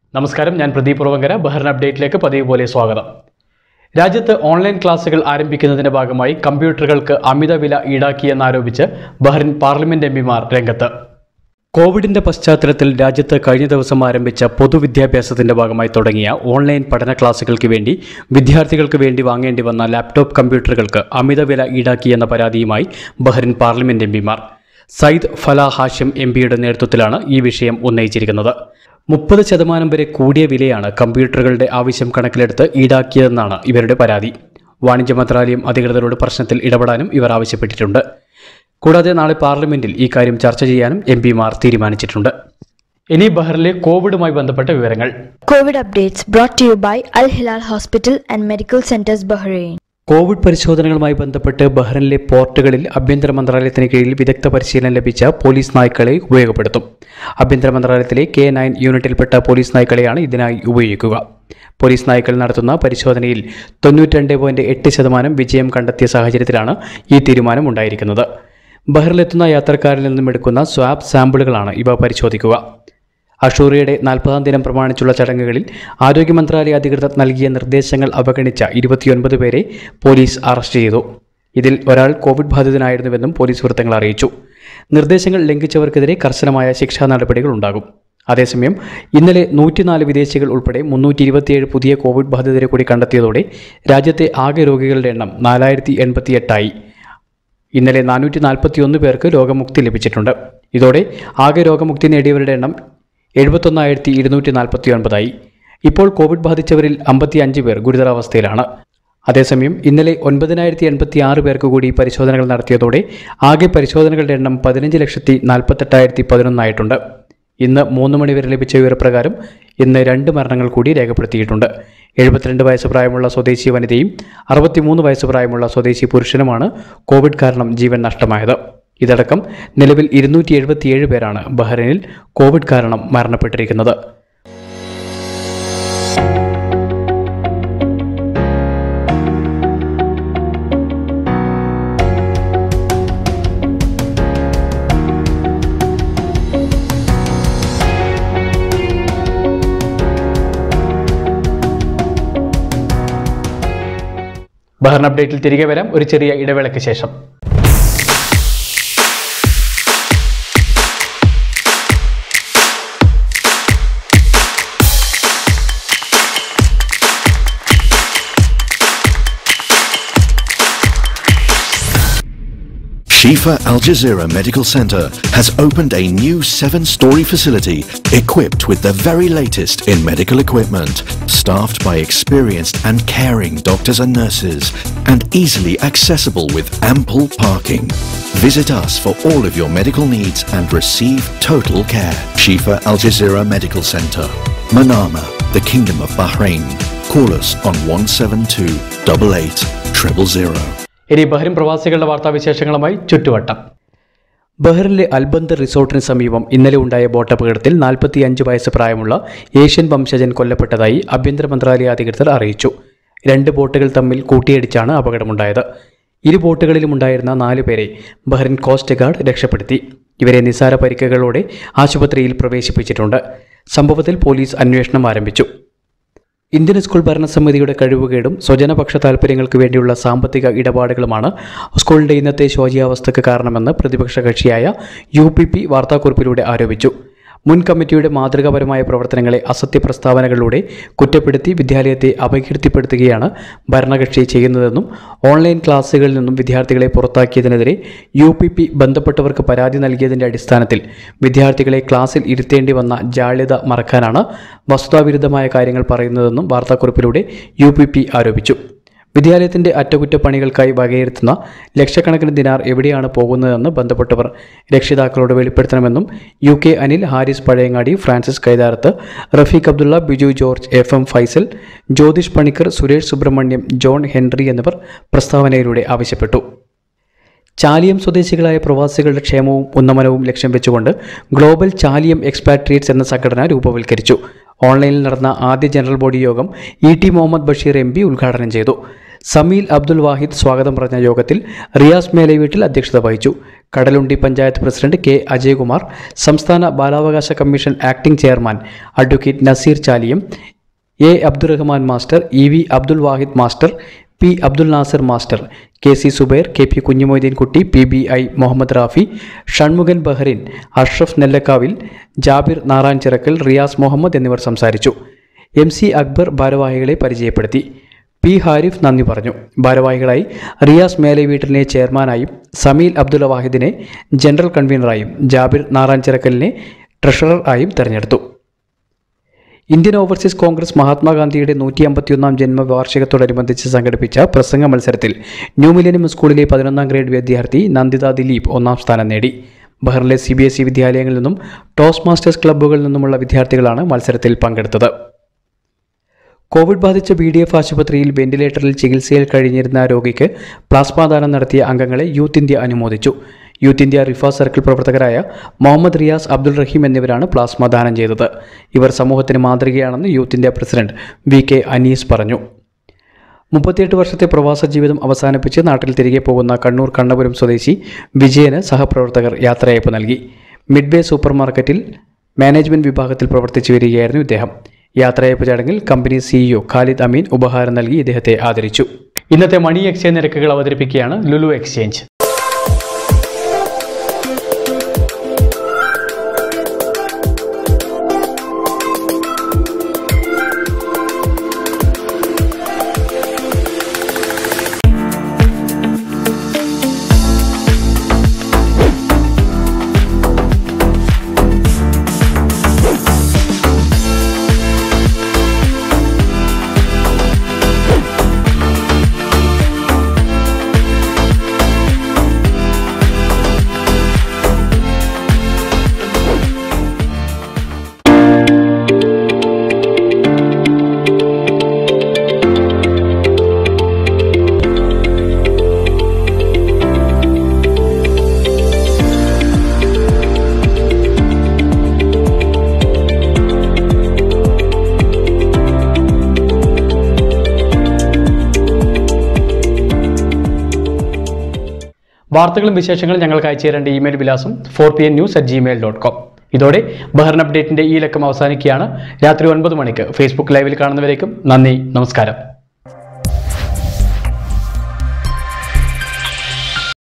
നമസ്കാരം ഞാൻ പ്രദീപ് ഉറവങ്കര ബഹ്റിൻ അപ്ഡേറ്റിലേക്ക് പതിവ് പോലെ സ്വാഗതം രാജ്യത്ത് ഓൺലൈൻ ക്ലാസുകൾ ആരംഭിക്കുന്നതിന്റെ ഭാഗമായി കമ്പ്യൂട്ടറുകൾക്ക് അമിത വില ഈടാക്കിയെന്നാരോപിച്ച് ബഹ്റിൻ പാർലമെന്റ് എംപിമാർ രംഗത്ത് കോവിഡിന്റെ പശ്ചാത്തലത്തിൽ രാജ്യത്ത് കഴിഞ്ഞ ദിവസം ആരംഭിച്ച പൊതുവിദ്യാഭ്യാസത്തിന്റെ ഭാഗമായി തുടങ്ങിയ ഓൺലൈൻ പഠന ക്ലാസുകൾക്ക് വേണ്ടി വിദ്യാർത്ഥികൾക്ക് വേണ്ടി വാങ്ങേണ്ടി വന്ന ലാപ്ടോപ്പ് കമ്പ്യൂട്ടറുകൾക്ക് അമിത വില ഈടാക്കിയെന്ന പരാതിയുമായി ബഹ്റിൻ പാർലമെന്റ് എംപിമാർ സയ്യിദ് ഫല ഹാഷിം എം പിയുടെ നേതൃത്വത്തിലാണ് ഈ വിഷയം ഉന്നയിച്ചിരിക്കുന്നത് മുപ്പത് ശതമാനം വരെ കൂടിയ വിലയാണ് കമ്പ്യൂട്ടറുകളുടെ ആവശ്യം കണക്കിലെടുത്ത് ഈടാക്കിയതെന്നാണ് ഇവരുടെ പരാതി വാണിജ്യ മന്ത്രാലയം അധികൃതരോട് പ്രശ്നത്തിൽ ഇടപെടാനും ഇവർ ആവശ്യപ്പെട്ടിട്ടുണ്ട് കൂടാതെ നാളെ പാർലമെന്റിൽ ഈ കാര്യം ചർച്ച ചെയ്യാനും എം പിമാർ തീരുമാനിച്ചിട്ടുണ്ട് ഇനി ബഹ്റിലെ കോവിഡുമായി ബന്ധപ്പെട്ട വിവരങ്ങൾ COVID updates brought to you by Al Hilal Hospital and Medical Centers Bahrain. Covid പരിശോധനകളുമായി ബന്ധപ്പെട്ട് ബഹ്റിനിലെ പോർട്ടുകളിൽ ആഭ്യന്തര മന്ത്രാലയത്തിന് കീഴിൽ വിദഗ്ധ പരിശീലനം ലഭിച്ച പോലീസ് നായ്ക്കളെ ഉപയോഗപ്പെടുത്തും ആഭ്യന്തര മന്ത്രാലയത്തിലെ കെ നയൻ യൂണിറ്റിൽപ്പെട്ട പോലീസ് നായ്ക്കളെയാണ് ഇതിനായി ഉപയോഗിക്കുക പോലീസ് നായ്ക്കൾ നടത്തുന്ന പരിശോധനയിൽ തൊണ്ണൂറ്റിരണ്ട് പോയിന്റ് എട്ട് ശതമാനം വിജയം കണ്ടെത്തിയ സാഹചര്യത്തിലാണ് ഈ തീരുമാനം ഉണ്ടായിരിക്കുന്നത് ബഹ്റിലെത്തുന്ന യാത്രക്കാരിൽ നിന്നും എടുക്കുന്ന സ്വാബ് സാമ്പിളുകളാണ് ഇവ പരിശോധിക്കുക അഷൂറിയുടെ നാൽപ്പതാം ദിനം പ്രമാണിച്ചുള്ള ചടങ്ങുകളിൽ ആരോഗ്യ മന്ത്രാലയ അധികൃതർ നൽകിയ നിർദ്ദേശങ്ങൾ അവഗണിച്ച ഇരുപത്തിയൊൻപത് പേരെ പോലീസ് അറസ്റ്റ് ചെയ്തു ഇതിൽ ഒരാൾ കോവിഡ് ബാധിതനായിരുന്നുവെന്നും പോലീസ് വൃത്തങ്ങൾ അറിയിച്ചു നിർദ്ദേശങ്ങൾ ലംഘിച്ചവർക്കെതിരെ കർശനമായ ശിക്ഷാ നടപടികൾ ഉണ്ടാകും അതേസമയം ഇന്നലെ നൂറ്റിനാല് വിദേശികൾ ഉൾപ്പെടെ മുന്നൂറ്റി ഇരുപത്തിയേഴ് പുതിയ കോവിഡ് ബാധിതരെ കൂടി കണ്ടെത്തിയതോടെ രാജ്യത്തെ ആകെ രോഗികളുടെ എണ്ണം നാലായിരത്തി എൺപത്തിയെട്ടായി ഇന്നലെ നാനൂറ്റി നാൽപ്പത്തിയൊന്ന് പേർക്ക് രോഗമുക്തി ലഭിച്ചിട്ടുണ്ട് ഇതോടെ ആകെ രോഗമുക്തി നേടിയവരുടെ എണ്ണം എഴുപത്തൊന്നായിരത്തി ഇരുന്നൂറ്റി നാൽപ്പത്തി ഒൻപതായി ഇപ്പോൾ കോവിഡ് ബാധിച്ചവരിൽ അമ്പത്തി അഞ്ച് പേർ ഗുരുതരാവസ്ഥയിലാണ് അതേസമയം ഇന്നലെ ഒൻപതിനായിരത്തി എൺപത്തി ആറ് പേർക്ക് കൂടി പരിശോധനകൾ നടത്തിയതോടെ ആകെ പരിശോധനകളുടെ എണ്ണം പതിനഞ്ച് ലക്ഷത്തി നാൽപ്പത്തെട്ടായിരത്തി പതിനൊന്നായിട്ടുണ്ട് ഇന്ന് മൂന്ന് മണിവരെ ലഭിച്ച വിവരപ്രകാരം ഇന്ന് രണ്ട് മരണങ്ങൾ കൂടി രേഖപ്പെടുത്തിയിട്ടുണ്ട് എഴുപത്തിരണ്ട് വയസ്സ് പ്രായമുള്ള സ്വദേശി വനിതയും അറുപത്തിമൂന്ന് വയസ്സ് പ്രായമുള്ള സ്വദേശി പുരുഷനുമാണ് കോവിഡ് കാരണം ജീവൻ നഷ്ടമായത് ഇതടക്കം നിലവിൽ ഇരുന്നൂറ്റി എഴുപത്തിയേഴ് പേരാണ് ബഹ്റൈനിൽ കോവിഡ് കാരണം മരണപ്പെട്ടിരിക്കുന്നത് ബഹ്റൻ അപ്ഡേറ്റിൽ തിരികെ വരാം ഒരു ചെറിയ ഇടവേളയ്ക്ക് ശേഷം Shifa Al Jazeera Medical Center has opened a new seven story facility equipped with the very latest in medical equipment, staffed by experienced and caring doctors and nurses, and easily accessible with ample parking. Visit us for all of your medical needs and receive total care. Shifa Al Jazeera Medical Center, Manama, the Kingdom of Bahrain. Call us on 172 88 000. ഇനി Bahrain പ്രവാസികളുടെ വാർത്താവിശേഷങ്ങളുമായി ചുറ്റുവട്ടം ബഹ്റിനിലെ അൽബന്ദർ റിസോർട്ടിന് സമീപം ഇന്നലെ ഉണ്ടായ ബോട്ടപകടത്തിൽ നാൽപ്പത്തിയഞ്ച് വയസ്സ് പ്രായമുള്ള Asian വംശജൻ കൊല്ലപ്പെട്ടതായി ആഭ്യന്തര മന്ത്രാലയ അധികൃതർ അറിയിച്ചു രണ്ട് ബോട്ടുകൾ തമ്മിൽ കൂട്ടിയിടിച്ചാണ് അപകടമുണ്ടായത് ഇരു ബോട്ടുകളിലും ഉണ്ടായിരുന്ന നാല് പേരെ ബഹ്റിൻ കോസ്റ്റ് ഗാർഡ് രക്ഷപ്പെടുത്തി ഇവരെ നിസാര പരിക്കുകളോടെ ആശുപത്രിയിൽ പ്രവേശിപ്പിച്ചിട്ടുണ്ട് സംഭവത്തിൽ പോലീസ് അന്വേഷണം ആരംഭിച്ചു ഇന്ത്യൻ സ്കൂൾ ഭരണസമിതിയുടെ കഴിവുകേടും സ്വജനപക്ഷ താൽപ്പര്യങ്ങൾക്ക് വേണ്ടിയുള്ള സാമ്പത്തിക ഇടപാടുകളുമാണ് സ്കൂളിൻ്റെ ഇന്നത്തെ ശോചിയാവസ്ഥയ്ക്ക് കാരണമെന്ന് പ്രതിപക്ഷ കക്ഷിയായ യു പി പി വാർത്താക്കുറിപ്പിലൂടെ ആരോപിച്ചു മുൻ കമ്മിറ്റിയുടെ മാതൃകാപരമായ പ്രവർത്തനങ്ങളെ അസത്യ പ്രസ്താവനകളിലൂടെ കുറ്റപ്പെടുത്തി വിദ്യാലയത്തെ അപകീർത്തിപ്പെടുത്തുകയാണ് ഭരണകക്ഷി ചെയ്യുന്നതെന്നും ഓൺലൈൻ ക്ലാസ്സുകളിൽ നിന്നും വിദ്യാർത്ഥികളെ പുറത്താക്കിയതിനെതിരെ യു പി പി ബന്ധപ്പെട്ടവർക്ക് പരാതി നൽകിയതിൻ്റെ അടിസ്ഥാനത്തിൽ വിദ്യാർത്ഥികളെ ക്ലാസ്സിൽ ഇരുത്തേണ്ടി വന്ന ജാള്യത മറക്കാനാണ് വസ്തുതാവിരുദ്ധമായ കാര്യങ്ങൾ പറയുന്നതെന്നും വാർത്താക്കുറിപ്പിലൂടെ യു പി പി ആരോപിച്ചു വിദ്യാലയത്തിന്റെ അറ്റകുറ്റപ്പണികൾക്കായി വകയിരുത്തുന്ന ലക്ഷക്കണക്കിന് ദിനാർ എവിടെയാണ് പോകുന്നതെന്ന് ബന്ധപ്പെട്ടവർ രക്ഷിതാക്കളോട് വെളിപ്പെടുത്തണമെന്നും U K Anil Haris Pazhayangadi Francis Kaitharath Rafeeq Abdulla Biju George F M Faisal Jyothish Panicker Suresh Subramaniam John Henry എന്നിവർ പ്രസ്താവനയിലൂടെ ആവശ്യപ്പെട്ടു ചാലിയം സ്വദേശികളായ പ്രവാസികളുടെ ക്ഷേമവും ഉന്നമനവും ലക്ഷ്യം വെച്ചുകൊണ്ട് ഗ്ലോബൽ ചാലിയം എക്സ്പാട്രിയേറ്റ്സ് എന്ന സംഘടന രൂപവൽക്കരിച്ചു ഓൺലൈനിൽ നടന്ന ആദ്യ ജനറൽ ബോഡി യോഗം E T Muhammad Basheer M P ഉദ്ഘാടനം ചെയ്തു സമീൽ അബ്ദുൽ വാഹിദ് സ്വാഗതം പറഞ്ഞ യോഗത്തിൽ റിയാസ് മേലവീട്ടിൽ അധ്യക്ഷത വഹിച്ചു കടലുണ്ടി പഞ്ചായത്ത് പ്രസിഡന്റ് കെ അജയകുമാർ സംസ്ഥാന ബാലാവകാശ commission acting chairman advocate Naseer Chaliyam A Abdurahman master E V Abdul Wahid master P Abdul Nasar master K C Zubair K P Kunhumoideen Kutty P B I Muhammad Rafi Shanmukhan Bahrain Ashraf Nellakkavil Jabir Naranchirakkal Riyas Muhammad എന്നിവർ സംസാരിച്ചു എം സി അക്ബർ ഭാരവാഹികളെ പരിചയപ്പെടുത്തി പി ഹാരിഫ് നന്ദി പറഞ്ഞു ഭാരവാഹികളായി റിയാസ് മേലെ വീട്ടിലിനെ ചെയർമാനായും സമീൽ അബ്ദുൽ വാഹിദിനെ ജനറൽ കൺവീനറായും ജാബിർ നാറാൻചിറക്കലിനെ ട്രഷറർ ആയും തെരഞ്ഞെടുത്തു ഇന്ത്യൻ ഓവർസീസ് കോൺഗ്രസ് മഹാത്മാഗാന്ധിയുടെ നൂറ്റി അമ്പത്തിയൊന്നാം ജന്മവാർഷികത്തോടനുബന്ധിച്ച് സംഘടിപ്പിച്ച പ്രസംഗ മത്സരത്തിൽ ന്യൂ മിലേനിയം സ്കൂളിലെ പതിനൊന്നാം ഗ്രേഡ് വിദ്യാർത്ഥി നന്ദിത ദിലീപ് ഒന്നാം സ്ഥാനം നേടി ബഹ്റിലെ സി ബി എസ് ഇ വിദ്യാലയങ്ങളിൽ നിന്നും ടോസ് മാസ്റ്റേഴ്സ് ക്ലബ്ബുകളിൽ നിന്നുമുള്ള വിദ്യാർത്ഥികളാണ് മത്സരത്തിൽ പങ്കെടുത്തത് കോവിഡ് ബാധിച്ച ബി ഡി എഫ് ആശുപത്രിയിൽ വെന്റിലേറ്ററിൽ ചികിത്സയിൽ കഴിഞ്ഞിരുന്ന രോഗിക്ക് പ്ലാസ്മ ദാനം നടത്തിയ അംഗങ്ങളെ യൂത്ത് ഇന്ത്യ അനുമോദിച്ചു യൂത്ത് ഇന്ത്യ റിഫ സർക്കിൾ പ്രവർത്തകരായ മുഹമ്മദ് റിയാസ് അബ്ദുൾ റഹീം എന്നിവരാണ് പ്ലാസ്മ ദാനം ചെയ്തത് ഇവർ സമൂഹത്തിന് മാതൃകയാണെന്ന് youth India president V K Anees പറഞ്ഞു മുപ്പത്തിയെട്ട് വർഷത്തെ പ്രവാസ ജീവിതം അവസാനിപ്പിച്ച് നാട്ടിൽ തിരികെ പോകുന്ന കണ്ണൂർ കണ്ണപുരം സ്വദേശി വിജയന് സഹപ്രവർത്തകർ യാത്രയയപ്പ് നൽകി മിഡ്വേ സൂപ്പർ മാർക്കറ്റിൽ മാനേജ്മെന്റ് വിഭാഗത്തിൽ പ്രവർത്തിച്ചു വരികയായിരുന്നു ഇദ്ദേഹം യാത്രയയപ്പ് ചടങ്ങിൽ കമ്പനി സിഇഒ ഖാലിദ് അമീൻ ഉപഹാരം നൽകി ഇദ്ദേഹത്തെ ആദരിച്ചു ഇന്നത്തെ മണി എക്സ്ചേഞ്ച് നിരക്കുകൾ അവതരിപ്പിക്കുകയാണ് ലുലു എക്സ്ചേഞ്ച് വാർത്തകളും വിശേഷങ്ങളും ഞങ്ങൾക്ക് അയച്ചു തരേണ്ട ഇമെയിൽ വിലാസം four P N news at Gmail dot com ഇതോടെ ബഹ്റിൻ അപ്ഡേറ്റിന്റെ ഈ ലക്കം അവസാനിക്കുകയാണ് രാത്രി ഒൻപത് മണിക്ക് ഫേസ്ബുക്ക് ലൈവിൽ കാണുന്നവരേക്കും നന്ദി നമസ്കാരം